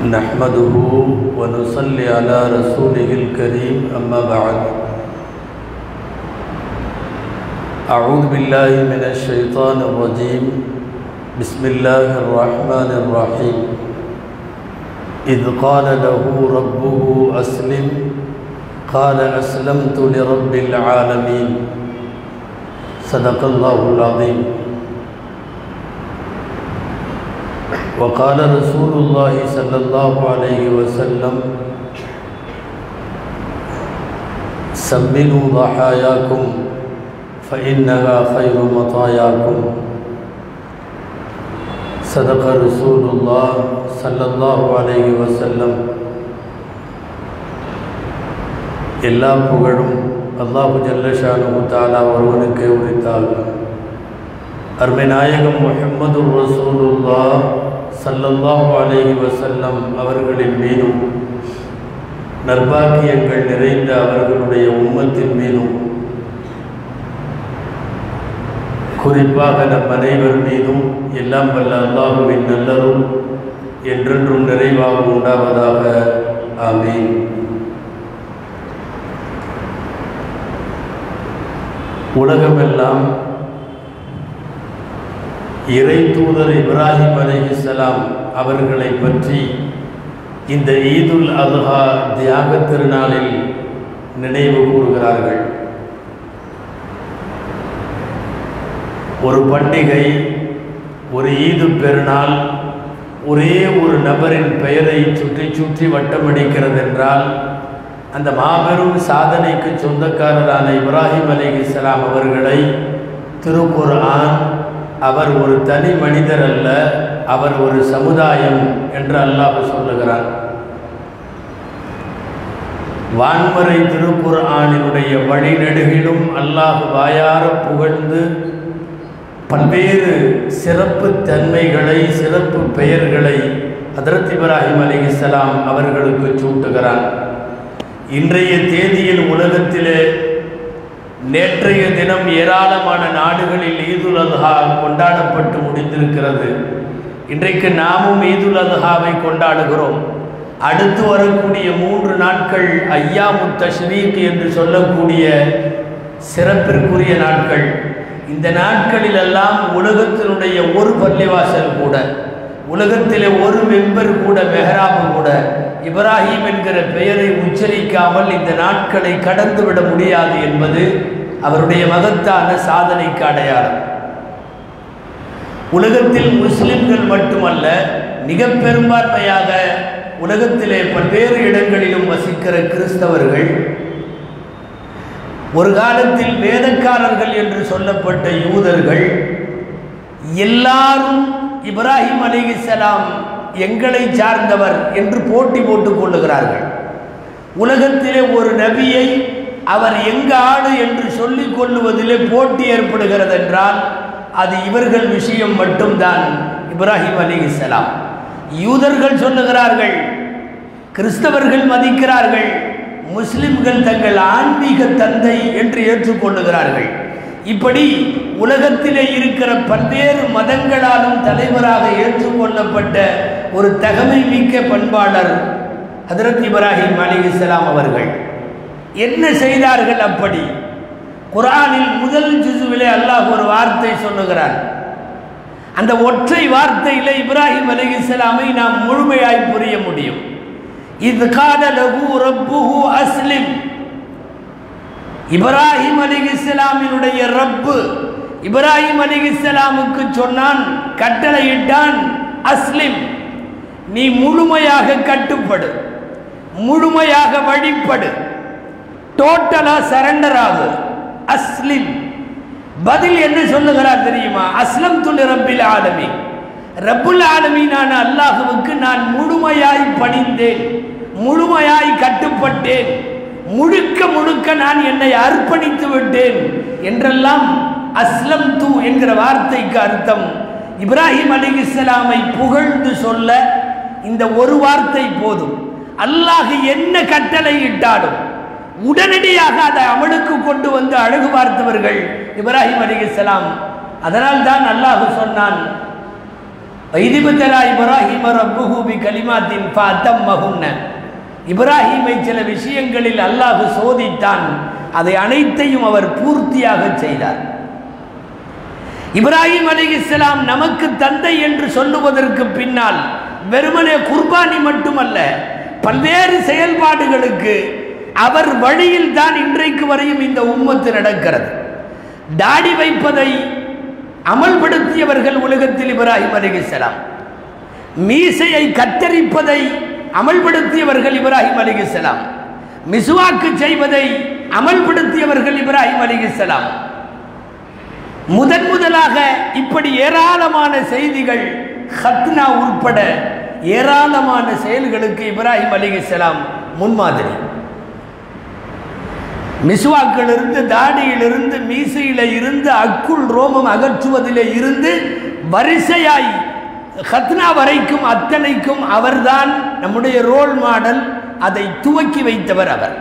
نحمده ونصلي على رسوله الكريم أما بعد أعوذ بالله من الشيطان الرجيم بسم الله الرحمن الرحيم إذ قال له ربه أسلم قال أسلمت لرب العالمين صدق الله العظيم وقال رسول الله صلى الله عليه وسلم سمنوا ضحاياكم فإنها خير مطاياكم صدق رسول الله صلى الله عليه وسلم எல்லா புகழும் அல்லாஹு ஜல்லஷானு தாலா ஒருவனுக்கே உரித்தாகும் அருமை நாயகம் முஹம்மது ரசூலுல்லா சல்லல்லாஹு அலைஹி வசல்லம் அவர்களின் மீதும் நர்பாக்கியங்கள் நிறைந்த அவர்களுடைய உம்மத்தின் மீதும் குறிப்பாக நம் அனைவர் மீதும் எல்லாம் வல்ல அல்லாஹுவின் நல்லருள் என்றென்றும் நிறைவாக உண்டாவதாக ஆமீன் உலகமெல்லாம் இறை தூதர் இப்ராஹிம் அலைஹிஸ்ஸலாம் அவர்களை பற்றி இந்த ஈதுல் அல்ஹா தியாக திருநாளில் நினைவு கூறுகிறார்கள் ஒரு பண்டிகை ஒரு ஈது பெருநாள் ஒரே ஒரு நபரின் பெயரை சுற்றி சுற்றி வட்டமடிக்கிறது என்றால் அந்த மாபெரும் சாதனைக்கு சொந்தக்காரரான இப்ராஹிம் அலி இஸ்லாம் அவர்களை திருக்குர்ஆன் அவர் ஒரு தனி மனிதர் அல்ல அவர் ஒரு சமுதாயம் என்று அல்லாஹ் சொல்லுகிறான் வான்மறை திருக்குர்ஆனினுடைய வழிநெடுகிலும் அல்லாஹ் வாயார புகழ்ந்து பல்வேறு சிறப்பு தன்மைகளை சிறப்பு பெயர்களை ஹதரத் இப்ராஹிம் அலி இஸ்லாம் அவர்களுக்கு சூட்டுகிறான் இன்றைய தேதியில் உலகத்திலே நேற்றைய தினம் ஏராளமான நாடுகளில் ஈதுல் அல்ஹா கொண்டாடப்பட்டு முடிந்திருக்கிறது இன்றைக்கு நாமும் ஈதுல் அல்ஹாவை கொண்டாடுகிறோம் அடுத்து வரக்கூடிய மூன்று நாட்கள் ஐயாமு தஷ்ரீக் என்று சொல்லக்கூடிய சிறப்பிற்குரிய நாட்கள் இந்த நாட்களிலெல்லாம் உலகத்தினுடைய ஒரு பள்ளிவாசல் கூட உலகத்திலே ஒரு மெம்பர் கூட மெஹராபு கூட இப்ராஹிம் என்கிற பெயரை உச்சரிக்காமல் இந்த நாட்களை கடந்து விட முடியாது என்பது அவருடைய மகத்தான சாதனைக்கு அடையாளம் உலகத்தில் முஸ்லிம்கள் மட்டுமல்ல மிக பெரும்பான்மையாக உலகத்திலே பல்வேறு இடங்களிலும் வசிக்கிற கிறிஸ்தவர்கள் ஒரு காலத்தில் வேதக்காரர்கள் என்று சொல்லப்பட்ட யூதர்கள் எல்லாரும் இப்ராஹிம் அலிகிசலாம் எங்களை சார்ந்தவர் என்று போட்டி போட்டுக் கொள்ளுகிறார்கள் உலகத்திலே ஒரு நபியை அவர் எங்க ஆடு என்று சொல்லிக் கொள்ளுவதிலே போட்டி ஏற்படுகிறது என்றால் அது இவர்கள் விஷயம் மட்டும்தான் இப்ராஹிம் அலிகிசலாம் யூதர்கள் சொல்லுகிறார்கள் கிறிஸ்தவர்கள் மதிக்கிறார்கள் முஸ்லிம்கள் தங்கள் ஆன்மீக தந்தை என்று ஏற்றுக்கொள்ளுகிறார்கள் இப்படி உலகத்திலே இருக்கிற பல்வேறு மதங்களாலும் தலைவராக ஏற்றுக்கொள்ளப்பட்ட ஒரு தகமை மிக்க பண்பாளர் ஹதரத் இப்ராஹிம் அலி இஸ்லாம் அவர்கள் என்ன செய்தார்கள் அப்படி குரானில் முதல் ஜிசுவிலே அல்லாஹ் ஒரு வார்த்தை சொல்லுகிறார் அந்த ஒற்றை வார்த்தையில் இப்ராஹிம் அலி இஸ்லாமை நாம் முழுமையாய் புரிய முடியும் இது கால லகு ரப்புஹு அஸ்லிம் இப்ராஹிம் அலி இஸ்லாமினுடைய ரப்பு இப்ராஹிம் அலி இஸ்லாமுக்கு சொன்னான் கட்டளையிட்டான் அஸ்லிம் நீ முழுமையாக கட்டுப்படு முழுமையாக வழிபடு டோட்டலா சரண்டர் ஆகு அஸ்லிம் பதில் என்ன சொல்லுகிறார் தெரியுமா அஸ்லம் துல் ரப்பில் ஆலமி ரப்புல் ஆலமீனான அல்லாஹுவுக்கு நான் முழுமையாய் பணிந்தேன் முழுமையாய் கட்டுப்பட்டேன் முழுக்க முழுக்க நான் என்னை அர்ப்பணித்து விட்டேன் என்றெல்லாம் அஸ்லம் தூ என்கிற வார்த்தைக்கு அர்த்தம் இப்ராஹிம் அலி இஸ்லாமை புகழ்ந்து சொல்ல இந்த ஒரு வார்த்தை போதும் அல்லாஹ் என்ன கட்டளை இட்டாலும் உடனடியாக அதை அமலுக்கு கொண்டு வந்து அழகு பார்த்தவர்கள் இப்ராஹிம் அலி இஸ்லாம் அதனால் தான் அல்லாஹ் சொன்னான் வைதிபத்தலா இப்ராஹிம ரப்புஹு பி கலிமாத்தின் ஃபாத்தம் மகுன்ன இப்ராஹீமை சில விஷயங்களில் அல்லாஹ் சோதித்தான் அதை அனைத்தையும் அவர் பூர்த்தியாக செய்தார் இப்ராஹிம் அலிஹிஸ்லாம் நமக்கு தந்தை என்று சொல்லுவதற்கு பின்னால் வெறுமனே குர்பானி மட்டுமல்ல பல்வேறு செயல்பாடுகளுக்கு அவர் வழியில் தான் இன்றைக்கு வரையும் இந்த உம்மத்து நடக்கிறது தாடி வைப்பதை அமல்படுத்தியவர்கள் உலகத்தில் இப்ராஹிம் அலிஹிஸ்லாம் மீசையை கத்தரிப்பதை அமல்படுத்தியவர்கள் இப்ராஹிம் அலிஹிஸ்லாம் மிசுவாக்கு செய்வதை அமல்படுத்தியவர்கள் இப்ராஹிம் அலிஹிஸ்லாம் முதன் முதலாக இப்படி ஏராளமான செய்திகள் ஹத்னா உட்பட ஏராளமான செயல்களுக்கு இப்ராஹிம் அலிஹிஸ்லாம் முன்மாதிரி மிசுவாக்கிலிருந்து தாடியிலிருந்து மீசையில இருந்து அக்குள் ரோமம் அகற்றுவதிலே இருந்து வரிசையாய் ஹத்னா வரைக்கும் அத்தனைக்கும் அவர்தான் நம்முடைய ரோல் மாடல் அதை துவக்கி வைத்தவர் அவர்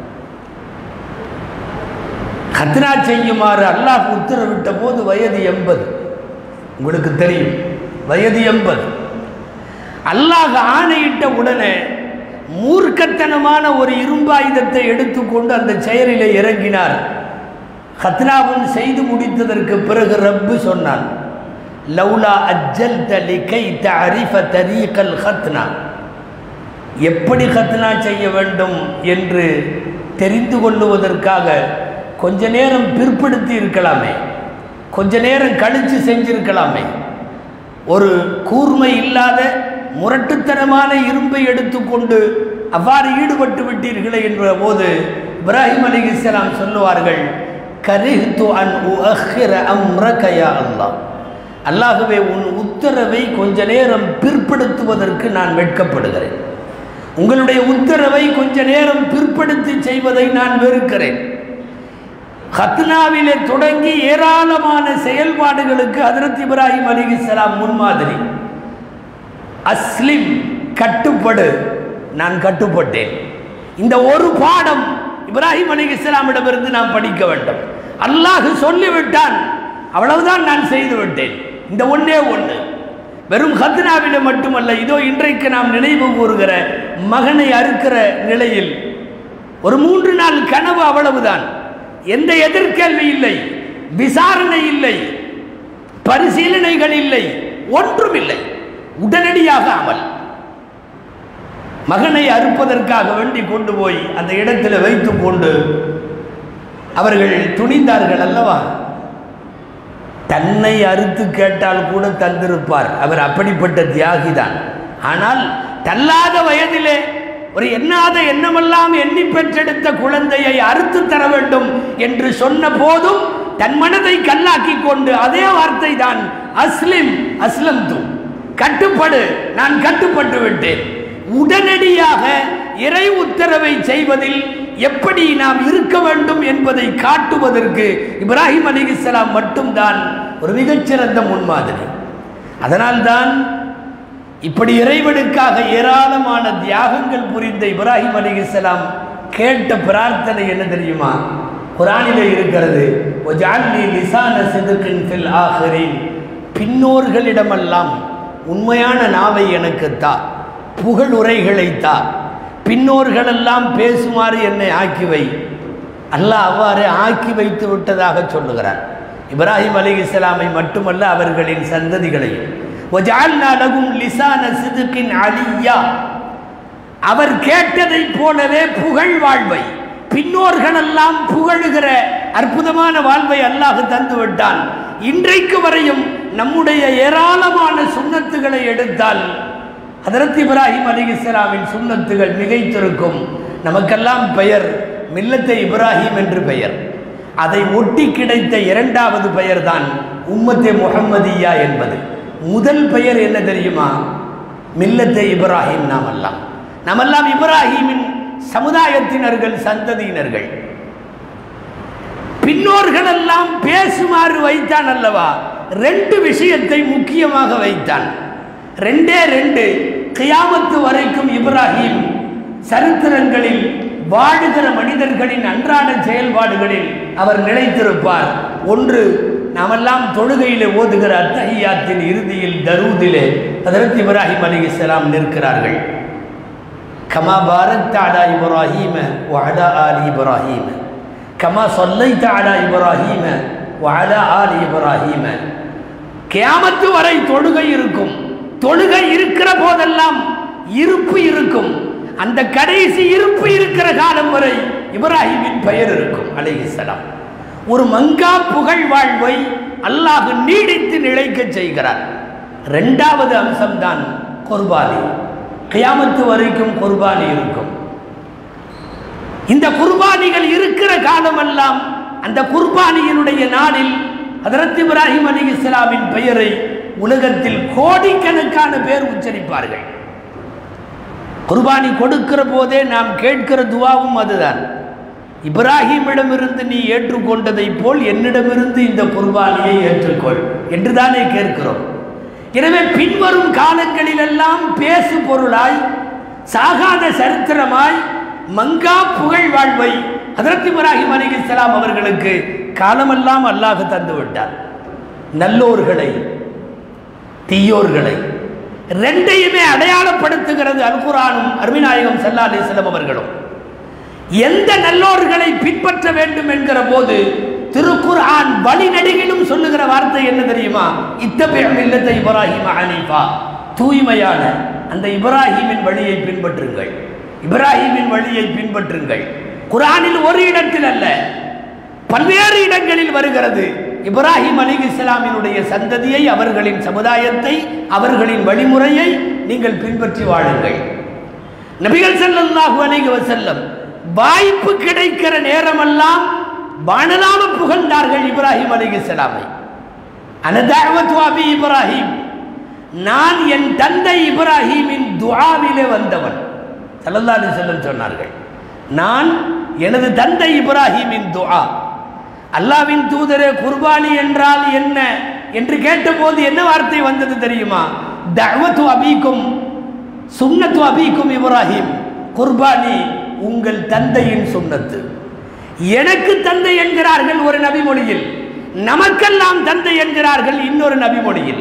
ஹத்னா செய்யுமாறு அல்லாஹ் உத்தரவிட்ட போது வயது எண்பது உங்களுக்கு தெரியும் வயது எண்பது அல்லாஹ் ஆணையிட்ட உடனே மூர்க்கத்தனமான ஒரு இரும்பாயுதத்தை எடுத்துக்கொண்டு அந்த செயலிலே இறங்கினார் ஹத்னாவும் செய்து முடித்ததற்கு பிறகு ரப்பு சொன்னான் லவ்லா அஜல் தலிகை தரிஃப தரீகல் ஹத்னா எப்படி ஹத்னா செய்ய வேண்டும் என்று தெரிந்து கொள்ளுவதற்காக கொஞ்ச நேரம் பிற்படுத்தி இருக்கலாமே கொஞ்ச நேரம் கழித்து செஞ்சிருக்கலாமே ஒரு கூர்மை இல்லாத முரட்டுத்தனமான இரும்பை எடுத்துக்கொண்டு அவ்வாறு ஈடுபட்டு விட்டீர்களே என்ற போது இப்ராஹிம் அலி இஸ்லாம் சொல்லுவார்கள் கரிஹ்து அன் உஅஹிர அம்ரகயா அல்லாஹ் அல்லாகவே உன் உத்தரவை கொஞ்ச நேரம் பிற்படுத்துவதற்கு நான் வெட்கப்படுகிறேன் உங்களுடைய உத்தரவை கொஞ்ச நேரம் பிற்படுத்தி செய்வதை நான் வெறுக்கிறேன் ஹத்னாவிலே தொடங்கி ஏராளமான செயல்பாடுகளுக்கு ஹதரத் இப்ராஹிம் அலிஹிஸ்லாம் முன்மாதிரி அஸ்லிம் கட்டுப்படு நான் கட்டுப்பட்டேன் இந்த ஒரு பாடம் இப்ராஹிம் அலி இஸ்லாமிடமிருந்து நாம் படிக்க வேண்டும் அல்லாஹ் சொல்லிவிட்டான் அவ்வளவுதான் நான் செய்து விட்டேன் இந்த ஒன்றே ஒன்று வெறும் ஹத்னாவில மட்டுமல்ல இதோ இன்றைக்கு நாம் நினைவு கூறுகிற மகனை அறுக்கிற நிலையில் ஒரு மூன்று நாள் கனவு அவ்வளவுதான் எந்த எதிர்கேள்வி இல்லை விசாரணை இல்லை பரிசீலனைகள் இல்லை ஒன்றும் இல்லை உடனடியாக அமல் மகனை அறுப்பதற்காக வேண்டி கொண்டு போய் அந்த இடத்துல வைத்து கொண்டு அவர்கள் துணிந்தார்கள் அல்லவா தன்னை அறுத்து கேட்டால் கூட தந்திருப்பார் அவர் அப்படிப்பட்ட தியாகிதான் ஆனால் தள்ளாத வயதிலே ஒரு எண்ணாத எண்ணமெல்லாம் எண்ணி பெற்றெடுத்த குழந்தையை அறுத்து தர வேண்டும் என்று சொன்ன போதும் தன் மனதை கல்லாக்கி கொண்டு அதே வார்த்தை தான் அஸ்லிம் அஸ்லம் தூ கட்டுப்படு நான் கட்டுப்பட்டு விட்டேன் உடனடியாக இறை உத்தரவை செய்வதில் எப்படி நாம் இருக்க வேண்டும் என்பதை காட்டுவதற்கு இப்ராஹிம் அலிகிஸ்லாம் மட்டும்தான் ஒரு மிகச்சிறந்த முன்மாதிரி அதனால்தான் இப்படி இறைவனுக்காக ஏராளமான தியாகங்கள் புரிந்த இப்ராஹிம் அலிகிஸ்லாம் கேட்ட பிரார்த்தனை என்ன தெரியுமா குரானிலே இருக்கிறது "வஜஅல்னி லிசான சிதுக்கின் ஃபில் ஆஹிரீன்." பின்னோர்களிடமெல்லாம் உண்மையான நாவை எனக்கு தா புகழ் உரைகளை தா பின்னோர்களெல்லாம் பேசுமாறு என்னை ஆக்கி வை அல்லாஹ் அவ்வாறு ஆக்கி வைத்து விட்டதாக சொல்லுகிறார் இப்ராஹிம் அலி இஸ்லாமை மட்டுமல்ல அவர்களின் சந்ததிகளையும் وَجَعَلْنَا لَهُمْ لِسَانَ صِدْقٍ عَلِيًّا அவர் கேட்டதைப் போலவே புகழ் வாழ்வை பின்னோர்களெல்லாம் புகழுகிற அற்புதமான வாழ்வை அல்லாஹ் தந்து விட்டான் இன்றைக்கு வரையும் நம்முடைய ஏராளமான சுண்ணத்துகளை எடுத்தால் ஹதரத் இப்ராஹிம் அலி இஸ்லாமின் சுண்ணத்துகள் மிகைத்திருக்கும் நமக்கெல்லாம் பெயர் மில்லத்தை இப்ராஹிம் என்று பெயர் அதை ஒட்டி கிடைத்த இரண்டாவது பெயர் தான் உம்மத்தே முஹம்மதியா என்பது முதல் பெயர் என்ன தெரியுமா மில்லத்தை இப்ராஹிம் நாமெல்லாம் நாமெல்லாம் இப்ராஹிமின் சமுதாயத்தினர்கள் சந்ததியினர்கள் பின்னோர்களெல்லாம் பேசுமாறு வைத்தான் அல்லவா ரெண்டு விஷயத்தை முக்கியமாக வைத்தான் ரெண்டே ரெண்டு கியாமத்து வரைக்கும் இப்ராஹிம் சரித்திரங்களில் வாழுகிற மனிதர்களின் அன்றாட செயல்பாடுகளில் அவர் நிலைத்திருப்பார் ஒன்று நாமெல்லாம் தொழுகையிலே ஓதுகிற அத்தஹியாத்தின் இறுதியில் தரூதிலே ஹதரத் இப்ராஹிம் அலைஹிஸ்ஸலாம் நிற்கிறார்கள் கமா பாரத் அலா இப்ராஹீம வஅலா ஆலி இப்ராஹீம கமா சொல்லைத்த அலா இப்ராஹீம வஅலா ஆலி இப்ராஹீம கியாமத்து வரை தொழுகை இருக்கும் தொழுகை இருக்கிற போதெல்லாம் இருப்பு இருக்கும் அந்த கடைசி இருப்பு இருக்கிற காலம் வரை இப்ராஹிமின் பெயர் இருக்கும் அலைஹிஸ்ஸலாம் ஒரு மங்கா புகழ் வாழ்வை அல்லாஹ் நீடித்து நிலைக்கச் செய்கிறார் ரெண்டாவது அம்சம்தான் குர்பானி கியாமத்து வரைக்கும் குர்பானி இருக்கும் இந்த குர்பானிகள் இருக்கிற காலமெல்லாம் அந்த குர்பானியினுடைய நாளில் ஹதரத் இப்ராஹிம் அலி இஸ்லாமின் பெயரை உலகத்தில் கோடிக்கணக்கான பேர் உச்சரிப்பார்கள் குர்பானி கொடுக்கிற போதே நாம் கேட்கிற துவாவும் அதுதான் இப்ராஹிமிடமிருந்து நீ ஏற்றுக்கொண்டதைப் போல் என்னிடமிருந்து இந்த குர்பானியை ஏற்றுக்கொள் என்றுதானே கேட்கிறோம் எனவே பின்வரும் காலங்களிலெல்லாம் பேசு பொருளாய் சாகாத சரித்திரமாய் மங்கா புகழ் வாழ்வை ஹதரத் இப்ராஹிம் அலிகலாம் அவர்களுக்கு காலமெல்லாம் அல்லாஹ் தந்து விட்டார் நல்லோர்களை தீயோர்களை ரெண்டையுமே அடையாளப்படுத்துகிறது அல்குரானும் அருமிநாயகம் சல்லா அலிஸ்லம் அவர்களும் எந்த நல்லோர்களை பின்பற்ற வேண்டும் என்கிற போது திருக்குர்ஆன் வழிநடிகிலும் சொல்லுகிற வார்த்தை என்ன தெரியுமா இத்தபியம் இல்லத்தை இப்ராஹிம் ஹனீஃபா தூய்மையான அந்த இப்ராஹிமின் வழியை பின்பற்றுங்கள் இப்ராஹிமின் வழியை பின்பற்றுங்கள் குர்ஆனில் ஒரு இடத்தில் அல்ல பல்வேறு இடங்களில் வருகிறது இப்ராஹிம் அலி இஸ்லாமினுடைய சந்ததியை அவர்களின் சமுதாயத்தை அவர்களின் வழிமுறையை நீங்கள் பின்பற்றி வாழுங்கள் நபிகள் ஸல்லல்லாஹு அலைஹி வஸல்லம் வாய்ப்பு கிடைக்கிற நேரமெல்லாம் வானலாம புகழ்ந்தார்கள் இப்ராஹிம் அலிகலாமை அனதாவத் அபி இப்ராஹிம் நான் என் தந்தை இப்ராஹிமின் துஆவிலே வந்தவன் ஸல்லல்லாஹு அலைஹி வஸல்லம் சொன்னார்கள் நான் எனது தந்தை இப்ராஹிமின் துஆ அல்லாவின் தூதரே குர்பானி என்றால் என்ன என்று கேட்டபோது என்ன வார்த்தை வந்தது தெரியுமா தஅவத்து அபீக்கும் சுன்னத்து அபீக்கும் இப்ராஹிம் குர்பானி உங்கள் தந்தையின் சுன்னத்து எனக்கு தந்தை என்கிறார்கள் ஒரு நபிமொழியில் நமக்கெல்லாம் தந்தை என்கிறார்கள் இன்னொரு நபிமொழியில்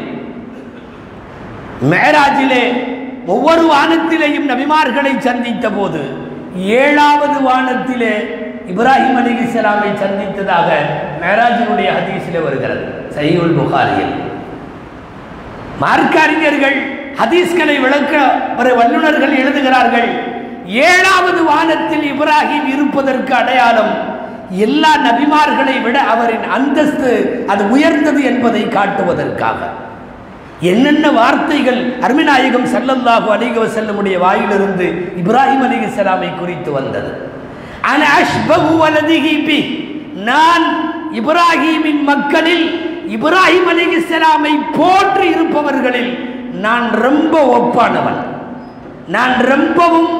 மேராஜிலே ஒவ்வொரு வானத்திலேயும் நபிமார்களை சந்தித்த போது ஏழாவது வானத்திலே இப்ராஹிம் அலி இஸ்லாமை சந்தித்ததாக மேராஜினுடைய ஹதீஸிலே வருகிறது சையுல் புகாரியில் மார்க்க அறிஞர்கள் ஹதீஸ்களை விளக்க ஒரு வல்லுநர்கள் எழுதுகிறார்கள் ஏழாவது வானத்தில் இப்ராஹிம் இருப்பதற்கு அடையாளம் எல்லா நபிமார்களை விட அவரின் அந்தஸ்து அது உயர்ந்தது என்பதை காட்டுவதற்காக என்னென்ன வார்த்தைகள் அருமிநாயகம் சல்லல்லாஹு அலிக செல்லமுடைய வாயிலிருந்து இப்ராஹிம் அலி இஸ்லாமை குறித்து வந்தது அன அஷ்பஹு வலதிஹி பி நான் இப்ராஹிமின் மக்களில் இப்ராஹிம் அலி இஸ்லாமை போன்று இருப்பவர்களில் நான் ரொம்ப ஒப்பானவன் நான் ரொம்பவும்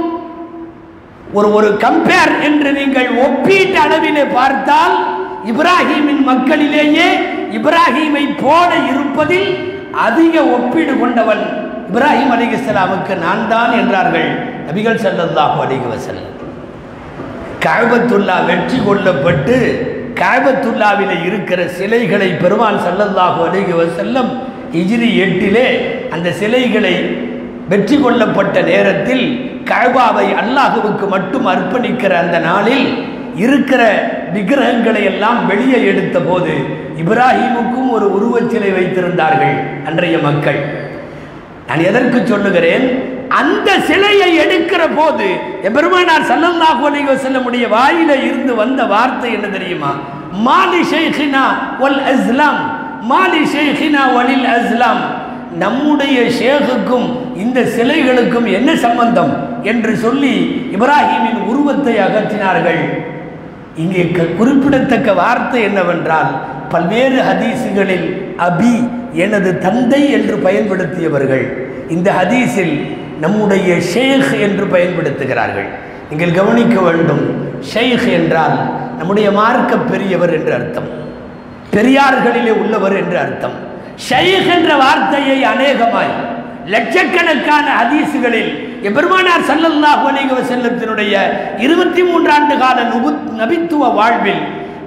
ஒரு ஒரு கம்பேர் என்று நீங்கள் ஒப்பீட்டு அளவிலே பார்த்தால் இப்ராஹிமின் மக்களிலேயே இப்ராஹிமை போல இருப்பதில் அதிக ஒப்பீடு கொண்டவன் இப்ராஹிம் அலி இஸ்லாமுக்கு நான் தான் என்றார்கள் நபிகள் ஸல்லல்லாஹு அலைஹி வஸல்லம் கஅபத்துல்லா வெற்றி கொள்ளப்பட்டு கஅபத்துல்லாவிலே இருக்கிற சிலைகளை பெருமான் ஸல்லல்லாஹு அலைஹி வஸல்லம் ஹிஜ்ரி எட்டிலே அந்த சிலைகளை வெற்றி கொள்ளப்பட்ட நேரத்தில் கஅபாவை அல்லாஹுவுக்கு மட்டும் அர்ப்பணிக்கிற அந்த நாளில் இருக்கிற விக்கிரகங்களை எல்லாம் வெளியே எடுத்த போது இப்ராஹிமுக்கும் ஒரு உருவச் சிலை வைத்திருந்தார்கள் அன்றைய மக்கள் நான் எதற்கு சொல்லுகிறேன் அந்த சிலையை எடுக்கிற போது எபெருமானார் சல்லல்லாஹு அலைஹி வஸல்லமுடைய வாயில இருந்து வந்த வார்த்தை என்ன தெரியுமா மாலி ஷைഖിனா வல் அஸ்லாம் மாலி ஷைഖിனா வலில் அஸ்லாம் நம்முடைய ஷேகுக்கும் இந்த சிலைகளுக்கும் என்ன சம்பந்தம் என்று சொல்லி இப்ராஹிமின் உருவத்தை அகற்றினார்கள் இங்கே க- குறிப்பிடத்தக்க வார்த்தை என்னவென்றால் பல்வேறு ஹதீஸுகளில் அபி எனது தந்தை என்று பயன்படுத்தியவர்கள் இந்த ஹதீஸில் நம்முடைய ஷேக் என்று பயன்படுத்துகிறார்கள் நீங்கள் கவனிக்க வேண்டும் ஷேக் என்றால் நம்முடைய மார்க்க பெரியவர் என்று அர்த்தம் பெரியார்களிலே உள்ளவர் என்று அர்த்தம் ஷைக் என்ற வார்த்தையை அநேகமாய் லட்சக்கணக்கான ஹதீஸுகளில் எபெருமானார் ஸல்லல்லாஹு அலைஹி வஸல்லத்தினுடைய இருபத்தி மூன்று ஆண்டு கால நுபு நபித்துவ வாழ்வில்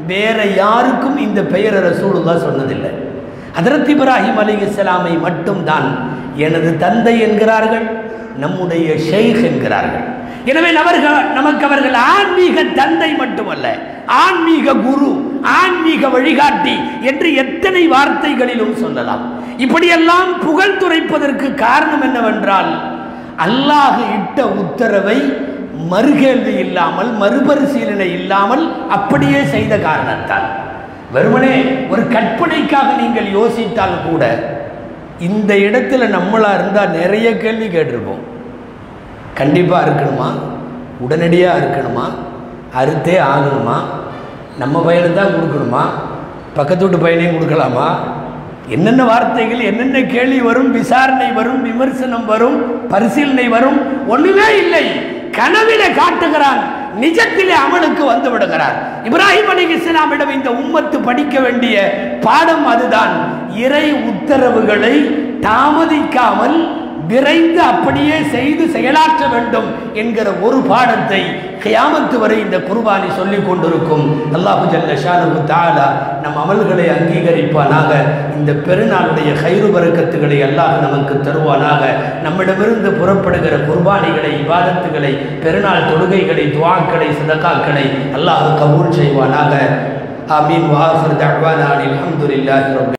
வேற யாருக்கும் இந்த பெயரை ரசூலுல்லா சொன்னதில்லை ஹதரத் இப்ராஹிம் அலைஹிஸ்ஸலாமை மட்டும்தான் எனது தந்தை என்கிறார்கள் நம்முடைய ஷெய்க் என்கிறார்கள் எனவே அவர்கள் நமக்கு அவர்கள் ஆன்மீக தந்தை மட்டுமல்ல ஆன்மீக குரு ஆன்மீக வழிகாட்டி என்று எத்தனை வார்த்தைகளிலும் சொல்லலாம் இப்படியெல்லாம் புகழ்ந்துரைப்பதற்கு காரணம் என்னவென்றால் அல்லாஹ் இட்ட உத்தரவை மறுகேள்வி இல்லாமல் மறுபரிசீலனை இல்லாமல் அப்படியே செய்த காரணத்தால் வெறுமனே ஒரு கற்பனைக்காக நீங்கள் யோசித்தால் கூட இந்த இடத்துல நம்மளா இருந்தால் நிறைய கேள்வி கேட்டிருப்போம் கண்டிப்பாக இருக்கணுமா உடனடியாக இருக்கணுமா அறுத்தே ஆகணுமா நம்ம பையனுக்கு தான் கொடுக்கணுமா பக்கத்து வீட்டு பையனையும் கொடுக்கலாமா என்னென்ன வார்த்தைகள் என்னென்ன கேள்வி வரும் விசாரணை வரும் விமர்சனம் வரும் பரிசீலனை வரும் ஒண்ணுமே இல்லை கனவில காட்டுகிறான் நிஜத்திலே அமலுக்கு வந்து விடுகிறார் இப்ராஹிம் அலி இஸ்லாமிடம் இந்த உம்மத்து படிக்க வேண்டிய பாடம் அதுதான் இறை உத்தரவுகளை தாமதிக்காமல் விரைந்து அப்படியே செய்து செயலாற்ற வேண்டும் என்கிற ஒரு பாடத்தை கியாமத்து வரை இந்த குர்பானி சொல்லிக் கொண்டிருக்கும் அல்லாஹு ஜல்ல ஷானு தாலா நம் அமல்களை அங்கீகரிப்பானாக இந்த பெருநாளுடைய கயிறு பறக்கத்துகளை அல்லாஹ் நமக்கு தருவானாக நம்மிடமிருந்து புறப்படுகிற குர்பானிகளை இபாதத்துகளை பெருநாள் தொழுகைகளை துவாக்களை சதகாக்களை அல்லாஹ் கபூல் செய்வானாக ஆமீன் வாஹர் தஹ்வானா அல்ஹம்துலில்லாஹி ரப்பி